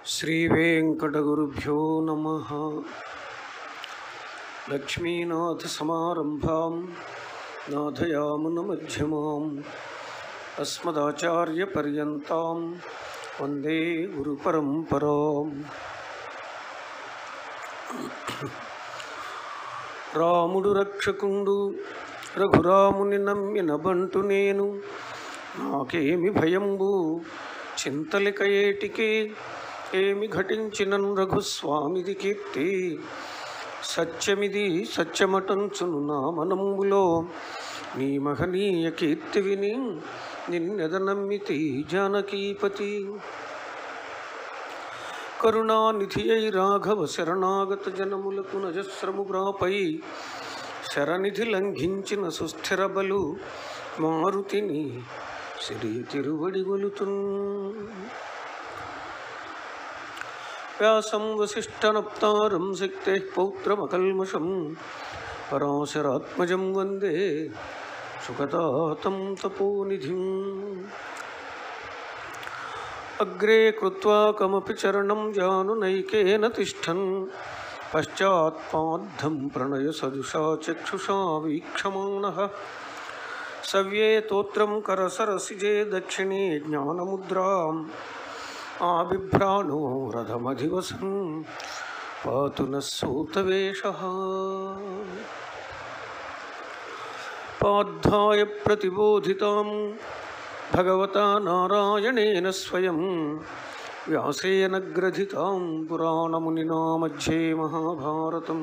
శ్రీవేంకటగురుభ్యో నమ లక్ష్మీనాథసమారంభాం నాథయామునమధ్యమాం అస్మదాచార్యపర్యంతాం వందే గురుపరంపరాం రాముడు రక్షకుండు రఘురాముని నమ్మిన బంటు నేను నాకేమి భయంబు చింతలిక ఏటికి ఏమి ఘటించినన్ రఘుస్వామిది కీర్తి సత్యమిది సత్యమటంచును నా మనంబులో నీ మహనీయ కీర్తి విని నిన్నెద నమ్మితి జానకీపతి కరుణానిధి అయి రాఘవ శరణాగత జనములకు నజస్రము గ్రాపై శరనిధి లంఘించిన సుస్థిర బలు మారుతిని సిరి తిరువడి గొలుతున్ వ్యాసం వసిష్ఠనప్తారం శక్తే పౌత్రమకల్మషం పరాశరాత్మజం వందే సుగతాతం తపోనిధిం అగ్రే కృత్వా కమపి చరణం జానునైకేన తిష్టన్ పశ్చాత్పాద్ధం ప్రణయ సదుషా చక్షుషా వీక్షమాణः సవ్యే తోత్రం కరసరసిజే దక్షిణే జ్ఞానముద్రాం ఆబిభ్రాణో రథమధివసన్ పాతు న సూతవేష పార్థాయ ప్రతిబోధితాం భగవతా నారాయణేన స్వయం వ్యాసేన గ్రథితాం పురాణమునినా మధ్యే మహాభారతం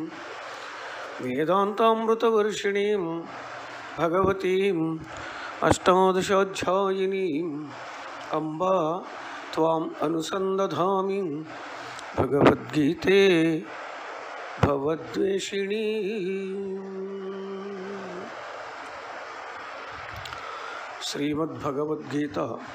వేదాంతామృతవర్షిణీం భగవతీం అష్టాదశాధ్యాయినీం అంబా త్వాం అనుసందధామి భగవద్గీతే భవద్వేషిణీ శ్రీమద్భగవద్గీత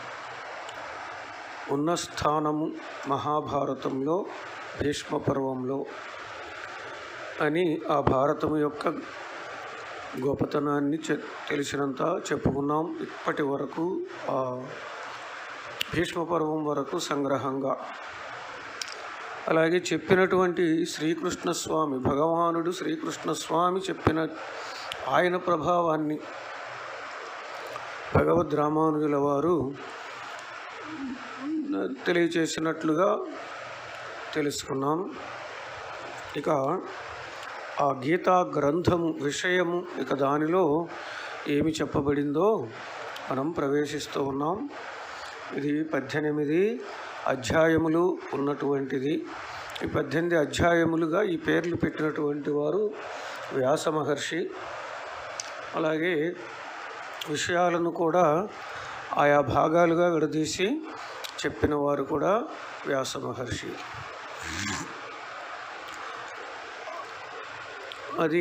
ఉన్న స్థానము మహాభారతంలో భీష్మ పర్వంలో అని ఆ భారతం యొక్క గొప్పతనాన్ని చె తెలిసినంత చెప్పుకున్నాం ఇప్పటి వరకు ఆ భీష్మ పర్వం వరకు సంగ్రహంగా అలాగే చెప్పినటువంటి శ్రీకృష్ణ స్వామి భగవానుడు శ్రీకృష్ణ స్వామి చెప్పిన ఆయన ప్రభావాన్ని భగవద్ రామానుజుల వారు తెలియచేసినట్లుగా తెలుసుకున్నాం ఇక ఆ గీతా గ్రంథం విషయము ఇక దానిలో ఏమి చెప్పబడిందో మనం ప్రవేశిస్తూ ఉన్నాం ఇది పద్దెనిమిది అధ్యాయములు ఉన్నటువంటిది ఈ పద్దెనిమిది అధ్యాయములుగా ఈ పేర్లు పెట్టినటువంటి వారు వ్యాస మహర్షి అలాగే విషయాలను కూడా ఆయా భాగాలుగా విడదీసి చెప్పిన వారు కూడా వ్యాస మహర్షి అది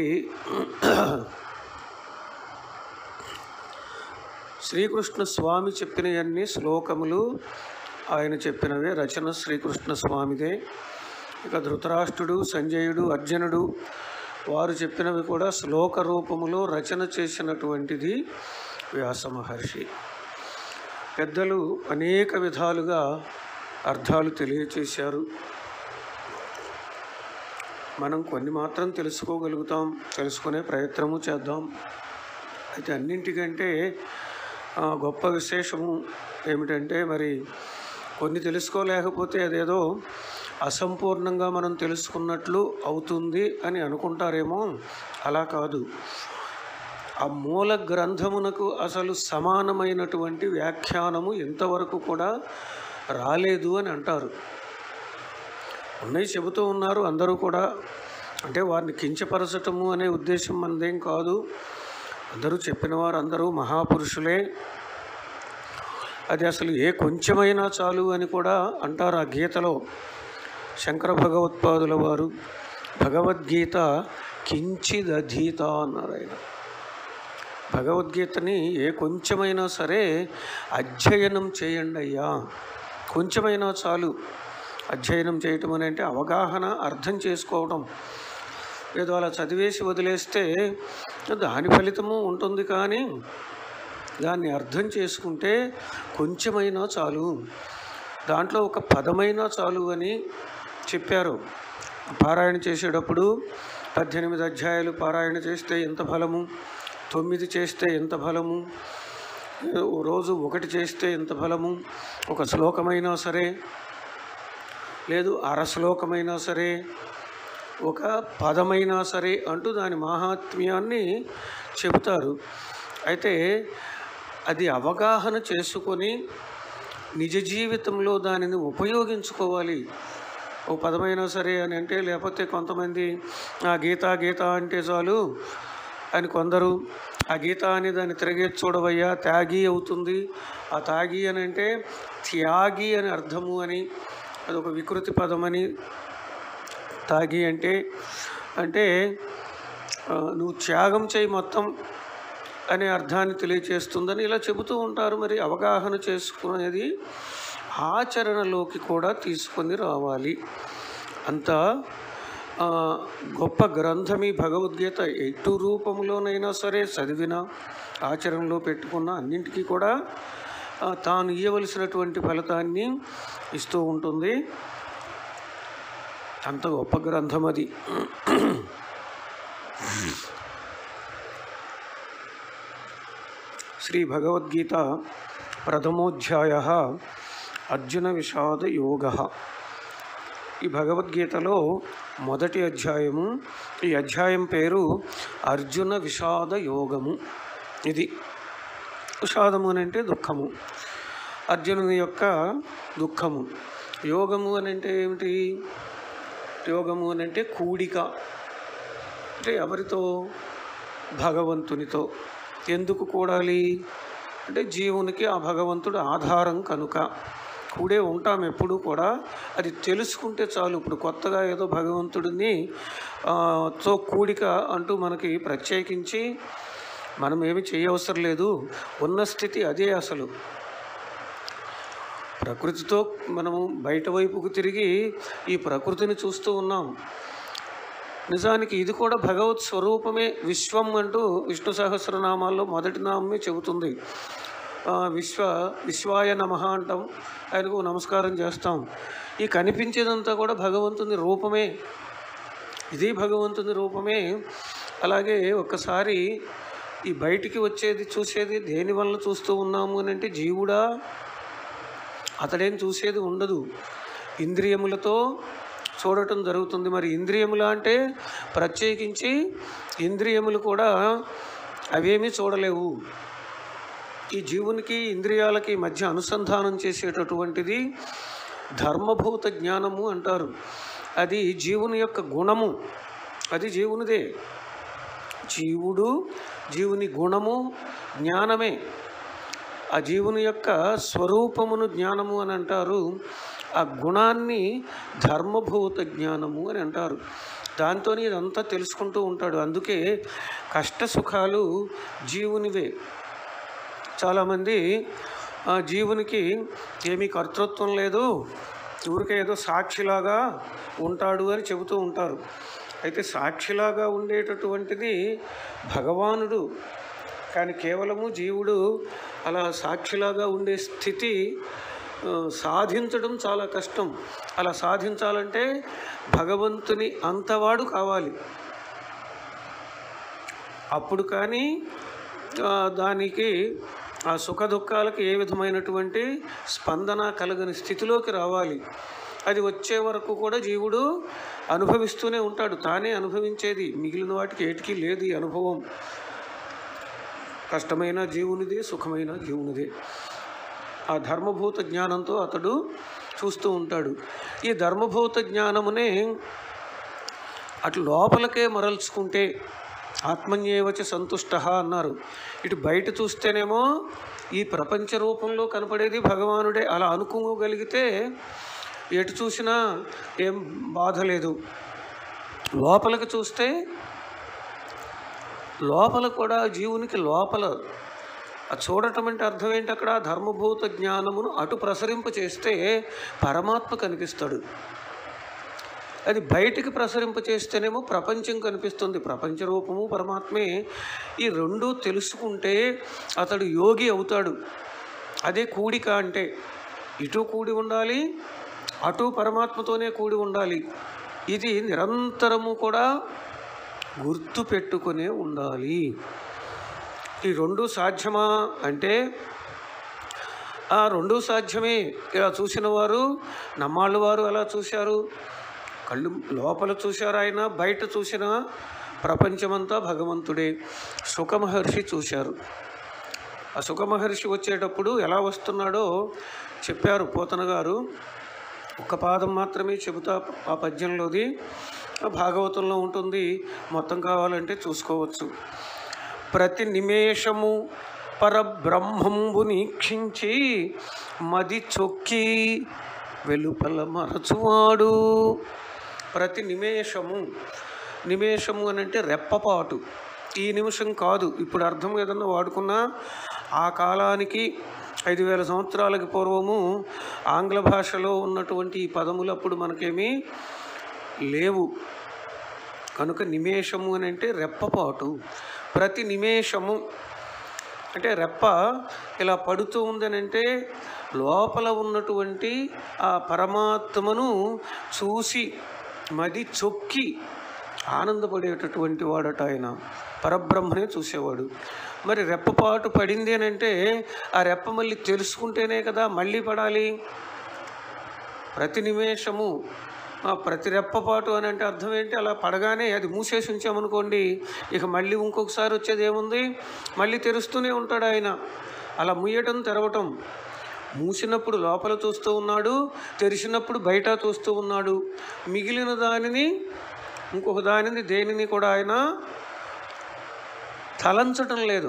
శ్రీకృష్ణ స్వామి చెప్పినవన్నీ శ్లోకములు ఆయన చెప్పినవే రచన శ్రీకృష్ణ స్వామిదే ఇక ధృతరాష్ట్రుడు సంజయుడు అర్జునుడు వారు చెప్పినవి కూడా శ్లోక రూపములో రచన చేసినటువంటిది వ్యాస మహర్షి పెద్దలు అనేక విధాలుగా అర్థాలు తెలియచేశారు మనం కొన్ని మాత్రం తెలుసుకోగలుగుతాం తెలుసుకునే ప్రయత్నము చేద్దాం అయితే అన్నింటికంటే ఆ, గొప్ప విశేషము ఏమిటంటే మరి కొన్ని తెలుసుకోలేకపోతే అదేదో అసంపూర్ణంగా మనం తెలుసుకున్నట్లు అవుతుంది అని అనుకుంటారేమో అలా కాదు ఆ మూల గ్రంథమునకు అసలు సమానమైనటువంటి వ్యాఖ్యానము ఇంతవరకు కూడా రాలేదు అని అంటారు ఉన్నాయి చెబుతూ ఉన్నారు అందరూ కూడా అంటే వారిని కించపరచటము అనే ఉద్దేశం మనదేం కాదు అందరూ చెప్పిన వారు అందరూ మహాపురుషులే అది అసలు ఏ కొంచెమైనా చాలు అని కూడా అంటారు ఆ గీతలో శంకర భగవత్పాదుల వారు భగవద్గీత కించిదధీత అన్నారు ఆయన భగవద్గీతని ఏ కొంచెమైనా సరే అధ్యయనం చేయండి అయ్యా కొంచెమైనా చాలు అధ్యయనం చేయటం అని అంటే అవగాహన అర్థం చేసుకోవడం ఏదో అలా చదివేసి వదిలేస్తే దాని ఫలితము ఉంటుంది కానీ దాన్ని అర్థం చేసుకుంటే కొంచెమైనా చాలు దాంట్లో ఒక పదమైన చాలు అని చెప్పారు పారాయణ చేసేటప్పుడు పద్దెనిమిది అధ్యాయాలు పారాయణ చేస్తే ఎంత ఫలము తొమ్మిది చేస్తే ఎంత ఫలము ఓ రోజు ఒకటి చేస్తే ఎంత ఫలము ఒక శ్లోకమైనా సరే లేదు అర శ్లోకమైనా సరే ఒక పదమైనా సరే అంటూ దాని మాహాత్మ్యాన్ని చెబుతారు అయితే అది అవగాహన చేసుకొని నిజ జీవితంలో దానిని ఉపయోగించుకోవాలి ఓ పదమైనా సరే అని అంటే లేకపోతే కొంతమంది ఆ గీత గీత అంటే చాలు అని కొందరు ఆ గీత అని దాన్ని తిరిగే చూడవయ్యా త్యాగి అవుతుంది ఆ త్యాగి అని అంటే త్యాగి అని అర్థము అని అది ఒక వికృతి పదమని తాగి అంటే అంటే ఆ, నువ్వు త్యాగం చేయి మొత్తం అనే అర్థాన్ని తెలియచేస్తుందని ఇలా చెబుతూ ఉంటారు మరి అవగాహన చేసుకునేది ఆచరణలోకి కూడా తీసుకొని రావాలి అంత ఆ, గొప్ప గ్రంథం ఈ భగవద్గీత ఎటు రూపంలోనైనా సరే చదివినా ఆచరణలో పెట్టుకున్న అన్నింటికీ కూడా ఆ, తాను ఇవ్వవలసినటువంటి ఫలితాన్ని ఇస్తూ ఉంటుంది అంత గొప్ప గ్రంథం అది శ్రీ భగవద్గీత ప్రథమోధ్యాయ అర్జున విషాద యోగ ఈ భగవద్గీతలో మొదటి అధ్యాయము ఈ అధ్యాయం పేరు అర్జున విషాద యోగము ఇది విషాదము అని అంటే దుఃఖము అర్జునుని యొక్క దుఃఖము యోగము అని అంటే ఏమిటి యోగము అని అంటే కూడిక అంటే ఎవరితో భగవంతునితో ఎందుకు కూడాలి అంటే జీవునికి ఆ భగవంతుడు ఆధారం కనుక కూడే ఉంటాం ఎప్పుడు కూడా అది తెలుసుకుంటే చాలు ఇప్పుడు కొత్తగా ఏదో భగవంతుడిని ఆ, తో కూడిక అంటూ మనకి ప్రత్యేకించి మనం ఏమి చేయవసరం లేదు ఉన్న స్థితి అదే అసలు ప్రకృతితో మనము బయట వైపుకు తిరిగి ఈ ప్రకృతిని చూస్తూ ఉన్నాం నిజానికి ఇది కూడా భగవత్ స్వరూపమే విశ్వం అంటూ విష్ణు సహస్రనామాల్లో మొదటి నామమే చెబుతుంది ఆ, విశ్వ విశ్వాయ నమ అంటాం ఆయనకు నమస్కారం చేస్తాం ఈ కనిపించేదంతా కూడా భగవంతుని రూపమే ఇది భగవంతుని రూపమే అలాగే ఒక్కసారి ఈ బయటికి వచ్చేది చూసేది దేని వల్ల చూస్తూ ఉన్నాము అని అంటే జీవుడా అతడేం చూసేది ఉండదు ఇంద్రియములతో చూడటం జరుగుతుంది మరి ఇంద్రియములు అంటే ప్రత్యేకించి ఇంద్రియములు కూడా అవేమీ చూడలేవు ఈ జీవునికి ఇంద్రియాలకి మధ్య అనుసంధానం చేసేటటువంటిది ధర్మభూత జ్ఞానము అంటారు అది జీవుని యొక్క గుణము అది జీవునిదే జీవుడు జీవుని గుణము జ్ఞానమే ఆ జీవుని యొక్క స్వరూపమును జ్ఞానము అని అంటారు ఆ గుణాన్ని ధర్మభూత జ్ఞానము అని అంటారు దాంతో ఇదంతా తెలుసుకుంటూ ఉంటాడు అందుకే కష్ట సుఖాలు జీవునివే చాలామంది ఆ జీవునికి ఏమీ కర్తృత్వం లేదు ఊరికే ఏదో సాక్షిలాగా ఉంటాడు అని చెబుతూ ఉంటారు అయితే సాక్షిలాగా ఉండేటటువంటిది భగవానుడు కానీ కేవలము జీవుడు అలా సాక్షిలాగా ఉండే స్థితి ఆ, సాధించడం చాలా కష్టం అలా సాధించాలంటే భగవంతుని అంతవాడు కావాలి అప్పుడు కానీ ఆ, దానికి ఆ సుఖ దుఃఖాలకు ఏ విధమైనటువంటి స్పందన కలగని స్థితిలోకి రావాలి అది వచ్చే వరకు కూడా జీవుడు అనుభవిస్తూనే ఉంటాడు తానే అనుభవించేది మిగిలిన వాటికి ఏటికి లేదు ఈ అనుభవం కష్టమైన జీవునిదే సుఖమైన జీవునిదే ఆ ధర్మభూత జ్ఞానంతో అతడు చూస్తూ ఉంటాడు ఈ ధర్మభూత జ్ఞానమునే అటు లోపలకే మరల్చుకుంటే ఆత్మన్యేవచ సంతుష్ట అన్నారు ఇటు బయట చూస్తేనేమో ఈ ప్రపంచ రూపంలో కనపడేది భగవానుడే అలా అనుకోగలిగితే ఎటు చూసినా ఏం బాధ లేదు లోపలికి చూస్తే లోపల కూడా జీవునికి లోపల ఆ చూడటం అంటే అర్థం ఏంటి అక్కడ ధర్మభూత జ్ఞానమును అటు ప్రసరింప చేస్తే పరమాత్మ కనిపిస్తాడు అది బయటికి ప్రసరింప చేస్తేనేమో ప్రపంచం కనిపిస్తుంది ప్రపంచ రూపము పరమాత్మే ఈ రెండు తెలుసుకుంటే అతడు యోగి అవుతాడు అదే కూడిక అంటే ఇటు కూడి ఉండాలి అటు పరమాత్మతోనే కూడి ఉండాలి ఇది నిరంతరము కూడా గుర్తు పెట్టుకునే ఉండాలి ఈ రెండు సాధ్యమా అంటే ఆ రెండు సాధ్యమే ఇలా చూసిన వారు నమ్మాళ్ళు వారు ఎలా చూశారు కళ్ళు లోపల చూశారు ఆయన బయట చూసిన ప్రపంచమంతా భగవంతుడే సుఖమహర్షి చూశారు ఆ సుఖమహర్షి వచ్చేటప్పుడు ఎలా వస్తున్నాడో చెప్పారు పోతన గారు ఒక్క పాదం మాత్రమే చెబుతా ఆ పద్యంలోది ఆ భాగవతంలో ఉంటుంది మొత్తం కావాలంటే చూసుకోవచ్చు ప్రతి నిమేషము పరబ్రహ్మంబు నీక్షించి మది చొక్కి వెలుపల మరచువాడు ప్రతి నిమేషము నిమేషము అని అంటే రెప్పపాటు ఈ నిమిషం కాదు ఇప్పుడు అర్థం ఏదన్నా వాడుకున్నా ఆ కాలానికి ఐదు వేల సంవత్సరాలకి పూర్వము ఆంగ్ల భాషలో ఉన్నటువంటి ఈ పదములు అప్పుడు మనకేమీ లేవు కనుక నిమేషము అని అంటే రెప్పపాటు ప్రతి నిమేషము అంటే రెప్ప ఇలా పడుతూ ఉందని అంటే లోపల ఉన్నటువంటి ఆ పరమాత్మను చూసి మది చొక్కి ఆనందపడేటటువంటి వాడట ఆయన పరబ్రహ్మనే చూసేవాడు మరి రెప్పపాటు పడింది అని అంటే ఆ రెప్ప మళ్ళీ తెలుసుకుంటేనే కదా మళ్ళీ పడాలి ప్రతి నిమేషము ఆ ప్రతి రెప్పపాటు అని అంటే అర్థం ఏంటి అలా పడగానే అది మూసేసి ఉంచామనుకోండి ఇక మళ్ళీ ఇంకొకసారి వచ్చేది ఏముంది మళ్ళీ తెరుస్తూనే ఉంటాడు ఆయన అలా ముయ్యటం తెరవటం మూసినప్పుడు లోపల చూస్తూ ఉన్నాడు తెరిచినప్పుడు బయట చూస్తూ ఉన్నాడు మిగిలిన దానిని ఇంకొక దానిని దేనిని కూడా ఆయన తలంచటం లేదు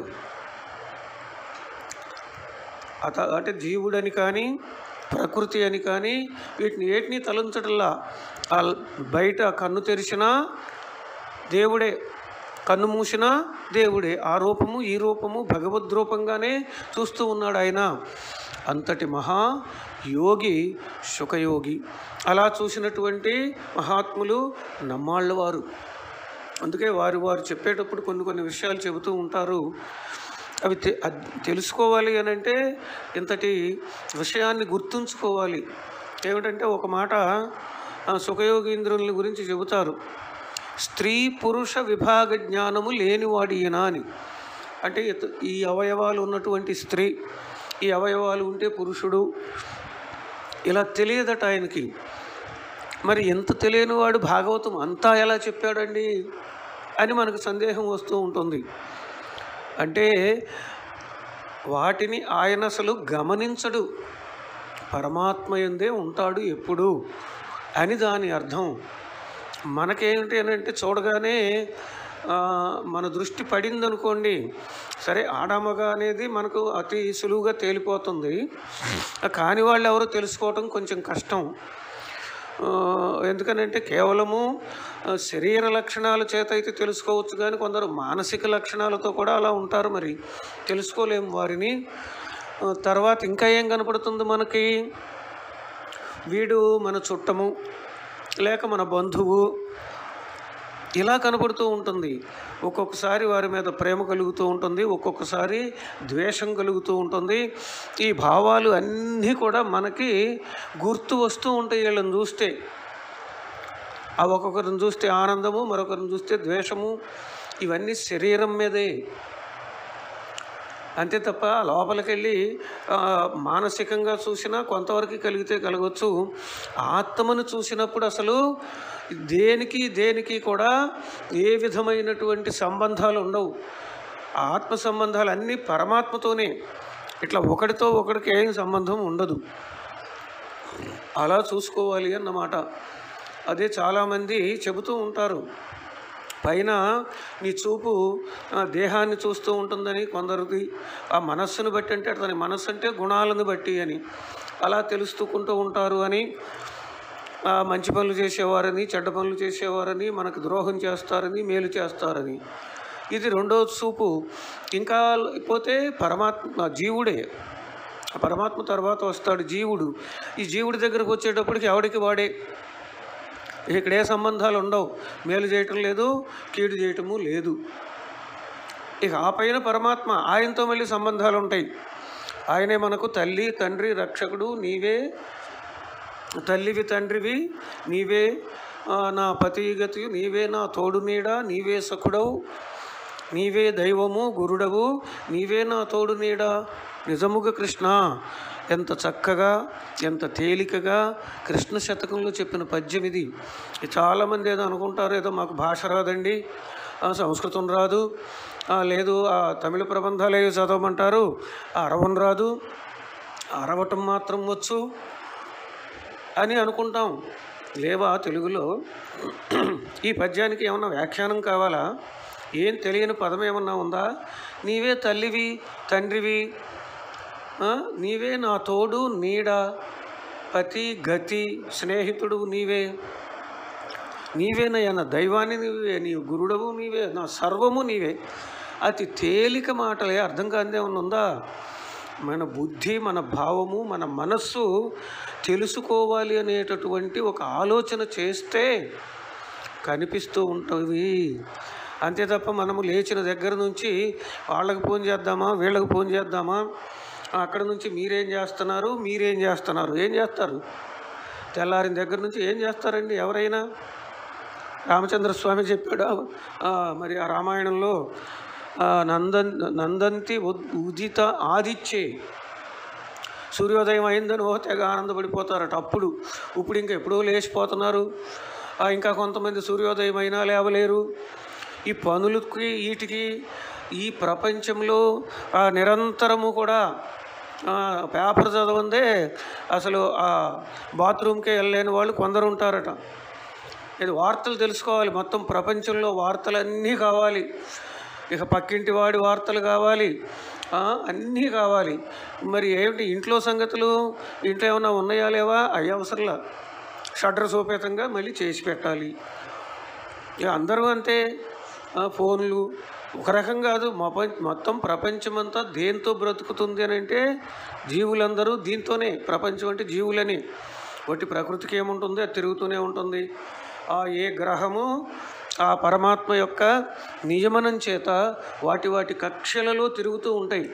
అత అంటే జీవుడని కానీ ప్రకృతి అని కానీ వీటిని ఏటిని తలంచటంలా ఆ బయట కన్ను తెరిచినా దేవుడే కన్ను మూసినా దేవుడే ఆ రూపము ఈ రూపము భగవద్ రూపంగానే చూస్తూ ఉన్నాడు ఆయన అంతటి మహా యోగి సుఖయోగి అలా చూసినటువంటి మహాత్ములు నమ్మాళ్ళ వారు అందుకే వారు వారు చెప్పేటప్పుడు కొన్ని కొన్ని విషయాలు చెబుతూ ఉంటారు అవి తె అది తెలుసుకోవాలి అని అంటే ఇంతటి విషయాన్ని గుర్తుంచుకోవాలి ఏమిటంటే ఒక మాట ఆ, సుఖయోగీంద్రుల గురించి చెబుతారు స్త్రీ పురుష విభాగ జ్ఞానము లేనివాడు ఈయన అని అంటే ఇత- ఈ అవయవాలు ఉన్నటువంటి స్త్రీ ఈ అవయవాలు ఉంటే పురుషుడు ఇలా తెలియదట ఆయనకి మరి ఎంత తెలియనివాడు భాగవతం అంతా ఎలా చెప్పాడండి అని మనకు సందేహం వస్తూ ఉంటుంది అంటే వాటిని ఆయన అసలు గమనించడు పరమాత్మ ఎందే ఉంటాడు ఎప్పుడు అని దాని అర్థం మనకేంటి అని అంటే చూడగానే ఆ, మన దృష్టి పడింది అనుకోండి సరే ఆడమగ అనేది మనకు అతి సులువుగా తేలిపోతుంది కాని వాళ్ళు ఎవరో తెలుసుకోవటం కొంచెం కష్టం ఆ, ఎందుకనంటే కేవలము ఆ, శరీర లక్షణాల చేత అయితే తెలుసుకోవచ్చు కానీ కొందరు మానసిక లక్షణాలతో కూడా అలా ఉంటారు మరి తెలుసుకోలేము వారిని ఆ, తర్వాత ఇంకా ఏం కనపడుతుంది మనకి వీడు మన చుట్టము లేక మన బంధువు ఇలా కనపడుతూ ఉంటుంది ఒక్కొక్కసారి వారి మీద ప్రేమ కలుగుతూ ఉంటుంది ఒక్కొక్కసారి ద్వేషం కలుగుతూ ఉంటుంది ఈ భావాలు అన్నీ కూడా మనకి గుర్తు వస్తూ ఉంటాయి వీళ్ళని చూస్తే ఆ ఒక్కొక్కరిని చూస్తే ఆనందము మరొకరిని చూస్తే ద్వేషము ఇవన్నీ శరీరం మీదే అంతే తప్ప లోపలికెళ్ళి ఆ, మానసికంగా చూసినా కొంతవరకు కలిగితే కలగవచ్చు ఆత్మను చూసినప్పుడు అసలు దేనికి దేనికి కూడా ఏ విధమైనటువంటి సంబంధాలు ఉండవు ఆ ఆత్మ సంబంధాలు అన్నీ పరమాత్మతోనే ఇట్లా ఒకటితో ఒకటికి ఏం సంబంధం ఉండదు అలా చూసుకోవాలి అన్నమాట అదే చాలామంది చెబుతూ ఉంటారు పైన నీ చూపు ఆ, దేహాన్ని చూస్తూ ఉంటుందని కొందరిది ఆ మనస్సును బట్టి అంటే అతని మనస్సు అంటే గుణాలను బట్టి అని అలా తెలుసుకుంటూ ఉంటారు అని ఆ, మంచి పనులు చేసేవారని చెడ్డ పనులు చేసేవారని మనకు ద్రోహం చేస్తారని మేలు చేస్తారని ఇది రెండో చూపు ఇంకా పోతే పరమాత్మ జీవుడే ఆ పరమాత్మ తర్వాత వస్తాడు జీవుడు ఈ జీవుడి దగ్గరకు వచ్చేటప్పటికి ఎవడికి వాడే ఇక్కడ ఏ సంబంధాలు ఉండవు మేలు చేయటం లేదు కీడు చేయటము లేదు ఇక ఆ పైన పరమాత్మ ఆయనతో మళ్ళీ సంబంధాలు ఉంటాయి ఆయనే మనకు తల్లి తండ్రి రక్షకుడు నీవే తల్లివి తండ్రివి నీవే ఆ, నా పతిగతి నీవే నా తోడు నీడ నీవే సఖుడవు నీవే దైవము గురుడవు నీవే నా తోడు నీడ నిజముగా కృష్ణ ఎంత చక్కగా ఎంత తేలికగా కృష్ణ శతకంలో చెప్పిన పద్యం ఇది ఇది చాలామంది ఏదో అనుకుంటారు ఏదో మాకు భాష రాదండి ఆ, సంస్కృతం రాదు ఆ, లేదు ఆ తమిళ ప్రబంధాలు ఏవి చదవమంటారు ఆ అరవం రాదు అరవటం మాత్రం వచ్చు అని అనుకుంటాం లేవా తెలుగులో ఈ పద్యానికి ఏమన్నా వ్యాఖ్యానం కావాలా ఏం తెలియని పదం ఏమన్నా ఉందా నీవే తల్లివి తండ్రివి ఆ, నీవే నా తోడు నీడ పతి గతి స్నేహితుడు నీవే నీవేనయ్యా నా దైవాన్ని నీవే నీ గురుడవు నీవే నా సర్వము నీవే అతి తేలిక మాటలే అర్థం కాదే ఉందా మన బుద్ధి మన భావము మన మనస్సు తెలుసుకోవాలి అనేటటువంటి ఒక ఆలోచన చేస్తే కనిపిస్తూ ఉంటవి అంతే తప్ప మనము లేచిన దగ్గర నుంచి వాళ్ళకి ఫోన్ చేద్దామా వీళ్ళకి ఫోన్ చేద్దామా అక్కడ నుంచి మీరేం చేస్తున్నారు మీరేం చేస్తున్నారు ఏం చేస్తారు తెల్లారిన దగ్గర నుంచి ఏం చేస్తారండి ఎవరైనా రామచంద్ర స్వామి చెప్పాడు ఆ, మరి ఆ రామాయణంలో ఆ, నందన్ నందంతి ఉద్- ఉదిత ఆదిచ్చే సూర్యోదయం అయిందని ఓ తెగ ఆనందపడిపోతారట అప్పుడు ఇప్పుడు ఇంకా ఎప్పుడో లేచిపోతున్నారు ఆ, ఇంకా కొంతమంది సూర్యోదయం అయినా లేవలేరు ఈ పనులకి వీటికి ఈ ప్రపంచంలో ఆ, నిరంతరము కూడా ఆ, పేపర్ చదవందే అసలు ఆ బాత్రూమ్కే వెళ్ళలేని వాళ్ళు కొందరు ఉంటారట ఇది వార్తలు తెలుసుకోవాలి మొత్తం ప్రపంచంలో వార్తలన్నీ కావాలి ఇక పక్కింటి వాడి వార్తలు కావాలి ఆ, అన్నీ కావాలి మరి ఏమిటి ఇంట్లో సంగతులు ఇంట్లో ఏమైనా ఉన్నాయా లేవా అవి అవసరంలా షట్టర్ సోపేతంగా మళ్ళీ చేసి పెట్టాలి ఇక అందరూ అంతే ఆ, ఫోన్లు ఒక రకం కాదు మొప- మొత్తం ప్రపంచమంతా దేంతో బ్రతుకుతుంది అని అంటే జీవులందరూ దీంతోనే ప్రపంచం అంటే జీవులని ఒకటి ప్రకృతికి ఏముంటుంది అది తిరుగుతూనే ఉంటుంది ఆ ఏ గ్రహము ఆ పరమాత్మ యొక్క నియమనం చేత వాటి వాటి కక్షలలో తిరుగుతూ ఉంటాయి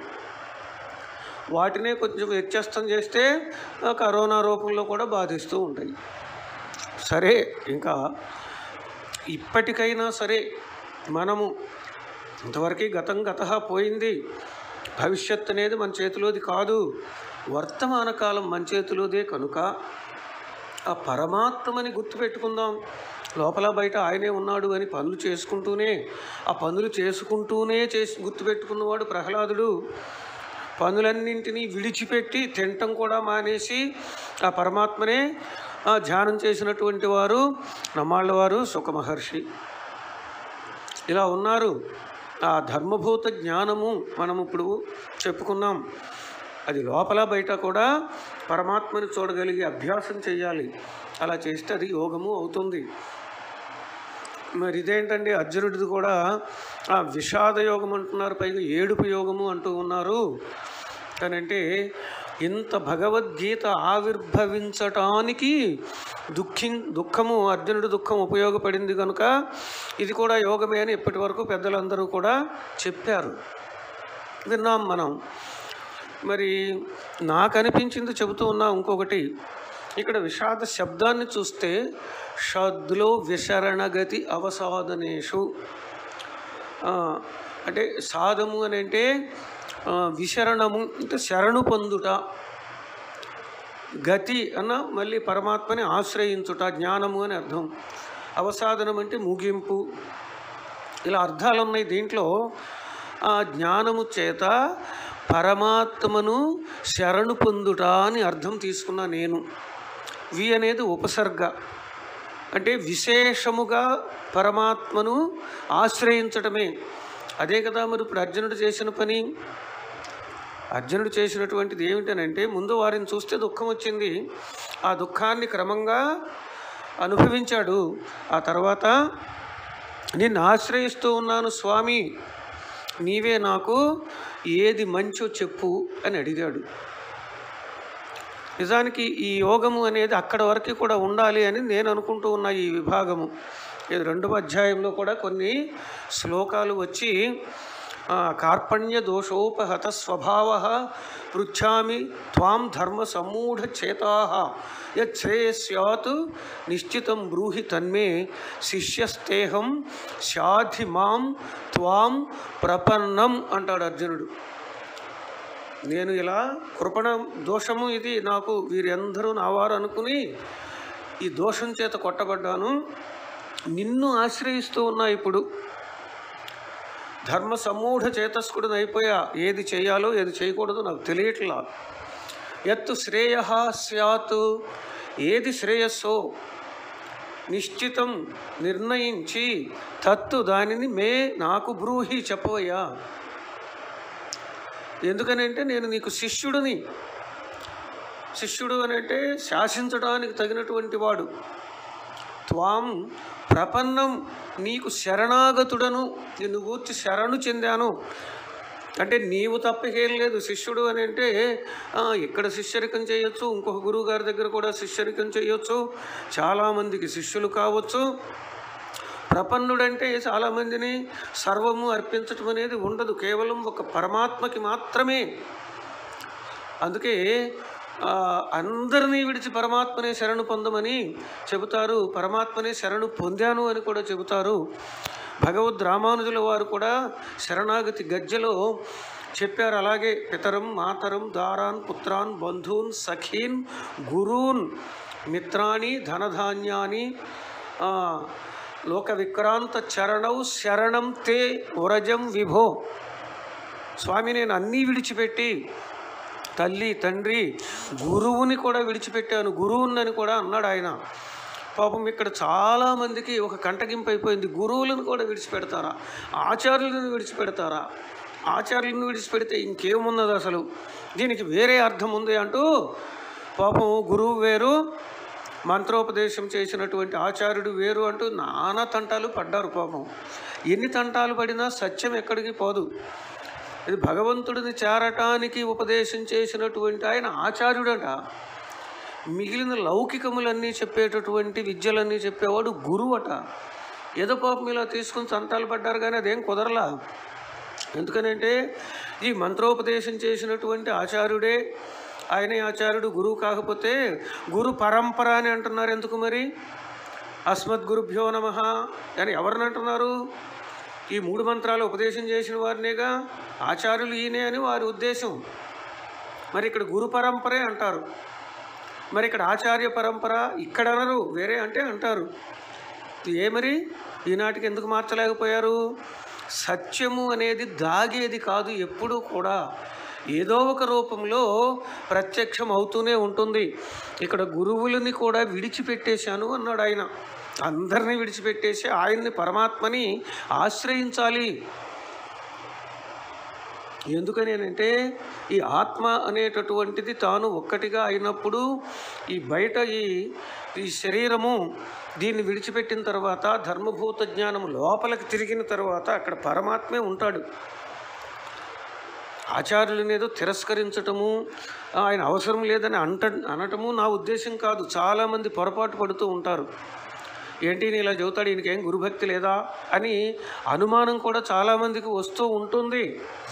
వాటినే కొంచెం వ్యత్యస్తం చేస్తే ఆ కరోనా రూపంలో కూడా బాధిస్తూ ఉంటాయి సరే ఇంకా ఇప్పటికైనా సరే మనము ఇంతవరకు గతం గత పోయింది భవిష్యత్ అనేది మన చేతిలోది కాదు వర్తమాన కాలం మన చేతిలోదే కనుక ఆ పరమాత్మని గుర్తుపెట్టుకుందాం లోపల బయట ఆయనే ఉన్నాడు అని పనులు చేసుకుంటూనే ఆ పనులు చేసుకుంటూనే చేసి గుర్తుపెట్టుకున్నవాడు ప్రహ్లాదుడు పనులన్నింటినీ విడిచిపెట్టి తినటం కూడా మానేసి ఆ పరమాత్మనే ఆ ధ్యానం చేసినటువంటి వారు నమ్మాళ్ళ వారు సుఖ మహర్షి ఇలా ఉన్నారు ఆ ధర్మభూత జ్ఞానము మనం ఇప్పుడు చెప్పుకున్నాం అది లోపల బయట కూడా పరమాత్మని చూడగలిగి అభ్యాసం చేయాలి అలా చేస్తే అది యోగము అవుతుంది మరి ఇదేంటండి అర్జునుడిది కూడా ఆ విషాద యోగం అంటున్నారు పైగా ఏడుపు యోగము అంటూ ఉన్నారు కానంటే ఇంత భగవద్గీత ఆవిర్భవించటానికి దుఃఖి దుఃఖము అర్జునుడి దుఃఖం ఉపయోగపడింది కనుక ఇది కూడా యోగమే అని ఇప్పటి వరకు పెద్దలందరూ కూడా చెప్పారు విన్నాం మనం మరి నాకు అనిపించింది చెబుతూ ఉన్నా ఇంకొకటి ఇక్కడ విషాద శబ్దాన్ని చూస్తే షద్లో విశరణగతి అవసాదనేషు ఆ, అంటే సాధము అని అంటే ఆ, విశరణము అంటే శరణు పొందుట గతి అన్న మళ్ళీ పరమాత్మని ఆశ్రయించుట జ్ఞానము అని అర్థం అవసాదనం అంటే ముగింపు ఇలా అర్థాలు ఉన్నాయి దీంట్లో ఆ జ్ఞానము చేత పరమాత్మను శరణు పొందుట అని అర్థం తీసుకున్నా నేను వి అనేది ఉపసర్గ అంటే విశేషముగా పరమాత్మను ఆశ్రయించటమే అదే కదా మరి ఇప్పుడు అర్జునుడు చేసిన పని అర్జునుడు చేసినటువంటిది ఏమిటనంటే ముందు వారిని చూస్తే దుఃఖం వచ్చింది ఆ దుఃఖాన్ని క్రమంగా అనుభవించాడు ఆ తర్వాత నిన్ను ఆశ్రయిస్తూ ఉన్నాను స్వామి నీవే నాకు ఏది మంచో చెప్పు అని అడిగాడు నిజానికి ఈ యోగము అనేది అక్కడ వరకు కూడా ఉండాలి అని నేను అనుకుంటూ ఉన్న ఈ విభాగము ఇది రెండవ అధ్యాయంలో కూడా కొన్ని శ్లోకాలు వచ్చి ఆ, కార్పణ్య దోషోపహత స్వభావ పృచ్ఛామి త్వాం ధర్మ సమ్మూఢ చేతా యశ్రేయస్యాత్ నిశ్చితం బ్రూహి తన్మే శిష్యస్తేహం శాధి మాం త్వాం ప్రపన్నం అంటాడు అర్జునుడు నేను ఇలా కృపణ దోషము ఇది నాకు వీరందరూ నావారు అనుకుని ఈ దోషం చేత కొట్టబడ్డాను నిన్ను ఆశ్రయిస్తూ ఉన్నా ఇప్పుడు ధర్మ సమూఢ చేతస్కుడిని అయిపోయా ఏది చేయాలో ఏది చేయకూడదో నాకు తెలియట్లా ఎత్తు శ్రేయ స్యాత్ ఏది శ్రేయస్సో నిశ్చితం నిర్ణయించి తత్తు దానిని మే నాకు బ్రూహి చెప్పవయ్యా ఎందుకనంటే నేను నీకు శిష్యుడిని శిష్యుడు అని అంటే శాసించడానికి తగినటువంటి వాడు త్వాం ప్రపన్నం నీకు శరణాగతుడను నిన్ను గూర్చి శరణు చెందాను అంటే నీవు తప్పకేం లేదు శిష్యుడు అని అంటే ఆ, ఇక్కడ శిష్యరికం చేయొచ్చు ఇంకొక గురువు గారి దగ్గర కూడా శిష్యరికం చేయొచ్చు చాలామందికి శిష్యులు కావచ్చు ప్రపన్నుడంటే చాలామందిని సర్వము అర్పించటం అనేది ఉండదు కేవలం ఒక పరమాత్మకి మాత్రమే అందుకే ఆ, అందరినీ విడిచి పరమాత్మనే శరణు పొందమని చెబుతారు పరమాత్మనే శరణు పొందాను అని కూడా చెబుతారు భగవద్ రామానుజుల వారు కూడా శరణాగతి గజ్జలో చెప్పారు అలాగే పితరం మాతరం దారాన్ పుత్రాన్ బంధూన్ సఖీన్ గురూన్ మిత్రాణి ధనధాన్యాని ఆ, లోక విక్రాంత చరణౌ శరణం తే ఉరజం విభో స్వామి నేను అన్నీ విడిచిపెట్టి తల్లి తండ్రి గురువుని కూడా విడిచిపెట్టాను గురువుని కూడా అన్నాడు ఆయన పాపం ఇక్కడ చాలామందికి ఒక కంటగింపు అయిపోయింది గురువులను కూడా విడిచిపెడతారా ఆచార్యులను విడిచిపెడతారా ఆచార్యులను విడిచిపెడితే ఇంకేమున్నది అసలు దీనికి వేరే అర్థం ఉంది అంటూ పాపం గురువు వేరు మంత్రోపదేశం చేసినటువంటి ఆచార్యుడు వేరు అంటూ నానా తంటాలు పడ్డారు పాపం ఎన్ని తంటాలు పడినా సత్యం ఎక్కడికి పోదు ఇది భగవంతుడిని చేరటానికి ఉపదేశం చేసినటువంటి ఆయన ఆచార్యుడట మిగిలిన లౌకికములన్నీ చెప్పేటటువంటి విద్యలన్నీ చెప్పేవాడు గురువు అట ఏదో పాపం ఇలా తీసుకుని సంతాలు పడ్డారు కానీ అదేం కుదరలా ఎందుకనంటే ఈ మంత్రోపదేశం చేసినటువంటి ఆచార్యుడే ఆయనే ఆచార్యుడు గురువు కాకపోతే గురు పరంపర అని అంటున్నారు ఎందుకు మరి అస్మద్ గురుభ్యో నమ అని ఎవరిని అంటున్నారు ఈ మూడు మంత్రాలు ఉపదేశం చేసిన వారినేగా ఆచార్యులు ఈయనే అని వారి ఉద్దేశం మరి ఇక్కడ గురు పరంపరే అంటారు మరి ఇక్కడ ఆచార్య పరంపర ఇక్కడ అనరు వేరే అంటే అంటారు ఏ మరి ఈనాటికి ఎందుకు మార్చలేకపోయారు సత్యము అనేది దాగేది కాదు ఎప్పుడూ కూడా ఏదో ఒక రూపంలో ప్రత్యక్షం అవుతూనే ఉంటుంది ఇక్కడ గురువులని కూడా విడిచిపెట్టేశాను అన్నాడు ఆయన అందరినీ విడిచిపెట్టేసి ఆయన్ని పరమాత్మని ఆశ్రయించాలి ఎందుకని అంటే ఈ ఆత్మ అనేటటువంటిది తాను ఒక్కటిగా అయినప్పుడు ఈ బయట ఈ ఈ శరీరము దీన్ని విడిచిపెట్టిన తర్వాత ధర్మభూత జ్ఞానం లోపలికి తిరిగిన తర్వాత అక్కడ పరమాత్మే ఉంటాడు ఆచార్యులను ఏదో తిరస్కరించటము ఆయన అవసరం లేదని అంట అనటము నా ఉద్దేశం కాదు చాలామంది పొరపాటు పడుతూ ఉంటారు ఏంటి ఈయన ఇలా చెబుతాడు ఈయనకేం గురుభక్తి లేదా అని అనుమానం కూడా చాలామందికి వస్తూ ఉంటుంది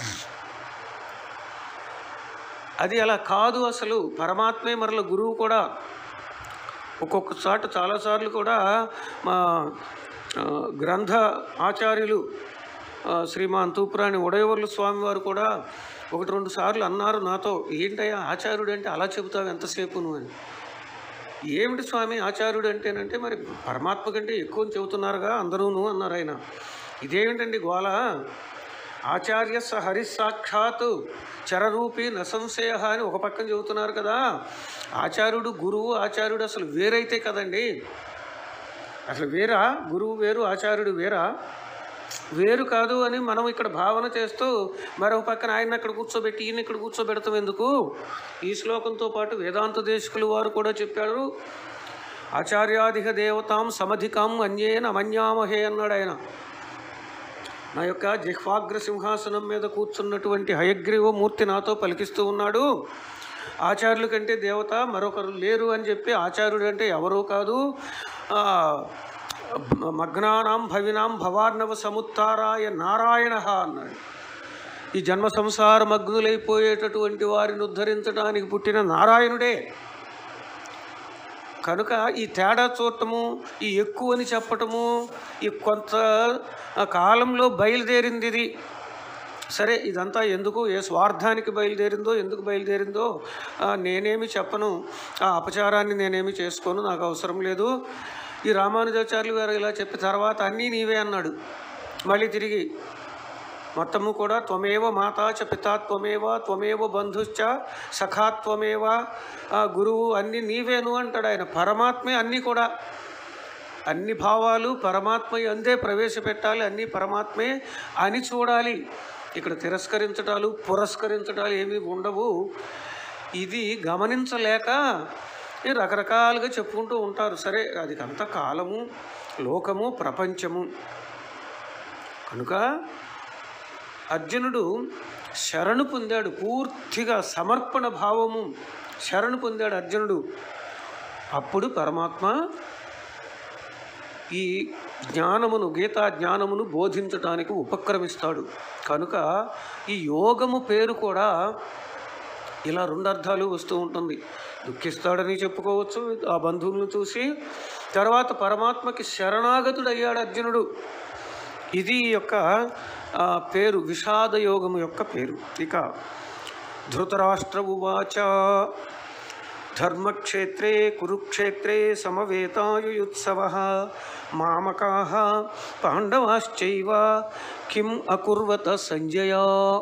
అది అలా కాదు అసలు పరమాత్మే మరల గురువు కూడా ఒక్కొక్క చాట చాలాసార్లు కూడా మా ఆ, గ్రంథ ఆచార్యులు ఆ, శ్రీమాన్ తూపురాణి ఉడయవర్లు స్వామి వారు కూడా ఒకటి రెండు సార్లు అన్నారు నాతో ఏంటయ్యా ఆచార్యుడు అంటే అలా చెబుతావు ఎంతసేపు నువ్వు అని ఏమిటి స్వామి ఆచార్యుడు అంటేనంటే మరి పరమాత్మ కంటే ఎక్కువ అని చెబుతున్నారుగా అందరూను అన్నారు ఆయన ఇదేమిటండి గోల ఆచార్య స హరి సాక్షాత్ చరరూపి నసంశయ అని ఒక పక్కన చెబుతున్నారు కదా ఆచార్యుడు గురువు ఆచార్యుడు అసలు వేరైతే కదండి అసలు వేరా గురువు వేరు ఆచార్యుడు వేరా వేరు కాదు అని మనం ఇక్కడ భావన చేస్తూ మరొక పక్కన ఆయన అక్కడ కూర్చోబెట్టి ఈయన ఇక్కడ కూర్చోబెడతాం ఎందుకు ఈ శ్లోకంతో పాటు వేదాంత దేశకులు వారు కూడా చెప్పారు ఆచార్యాధిక దేవతాం సమధికాం అన్యేన మన్యామహే అన్నాడు ఆయన నా యొక్క జిహ్వాగ్ర సింహాసనం మీద కూర్చున్నటువంటి హయగ్రీవ మూర్తి నాతో పలికిస్తూ ఉన్నాడు ఆచార్యుల కంటే దేవత మరొకరు లేరు అని చెప్పి ఆచార్యుడు అంటే ఎవరూ కాదు ఆ, మగ్నానాం భవినాం భవార్ణవ సముత్తారాయ నారాయణ అన్నాడు ఈ జన్మ సంసార మగ్నులైపోయేటటువంటి వారిని ఉద్ధరించడానికి పుట్టిన నారాయణుడే కనుక ఈ తేడా చూడటము ఈ ఎక్కువని చెప్పటము ఈ కొంత ఆ కాలంలో బయలుదేరింది ఇది సరే ఇదంతా ఎందుకు ఏ స్వార్థానికి బయలుదేరిందో ఎందుకు బయలుదేరిందో ఆ, నేనేమి చెప్పను ఆ అపచారాన్ని నేనేమి చేసుకోను నాకు అవసరం లేదు ఈ రామానుజాచార్యులు గారు ఇలా చెప్పిన తర్వాత అన్నీ నీవే అన్నాడు మళ్ళీ తిరిగి మొత్తము కూడా త్వమేవ మాతా చ పితా త్వమేవ త్వమేవ బంధుశ్చ సఖా త్వమేవ ఆ, గురువు అన్నీ నీవేను అంటాడు ఆయన పరమాత్మే అన్నీ కూడా అన్ని భావాలు పరమాత్మ అందే ప్రవేశపెట్టాలి అన్నీ పరమాత్మే అని చూడాలి ఇక్కడ తిరస్కరించటాలు పురస్కరించటాలు ఏమీ ఉండవు ఇది గమనించలేక ఈ రకరకాలుగా చెప్పుకుంటూ ఉంటారు సరే అది అంత కాలము లోకము ప్రపంచము కనుక అర్జునుడు శరణు పొందాడు పూర్తిగా సమర్పణ భావము శరణు పొందాడు అర్జునుడు అప్పుడు పరమాత్మ ఈ జ్ఞానమును గీతా జ్ఞానమును బోధించటానికి ఉపక్రమిస్తాడు కనుక ఈ యోగము పేరు కూడా ఇలా రెండు అర్థాలు వస్తూ ఉంటుంది దుఃఖిస్తాడని చెప్పుకోవచ్చు ఆ బంధువులను చూసి తర్వాత పరమాత్మకి శరణాగతుడయ్యాడు అర్జునుడు ఇది ఈ యొక్క ఆ, పేరు విషాద యోగము యొక్క పేరు ఇక ధృతరాష్ట్ర ఉవాచ ధర్మక్షేత్రే కురుక్షేత్రే సమవేతాయుయుత్సవ మామకా పాండవాశ్చైవ కిం అకుర్వత సంజయ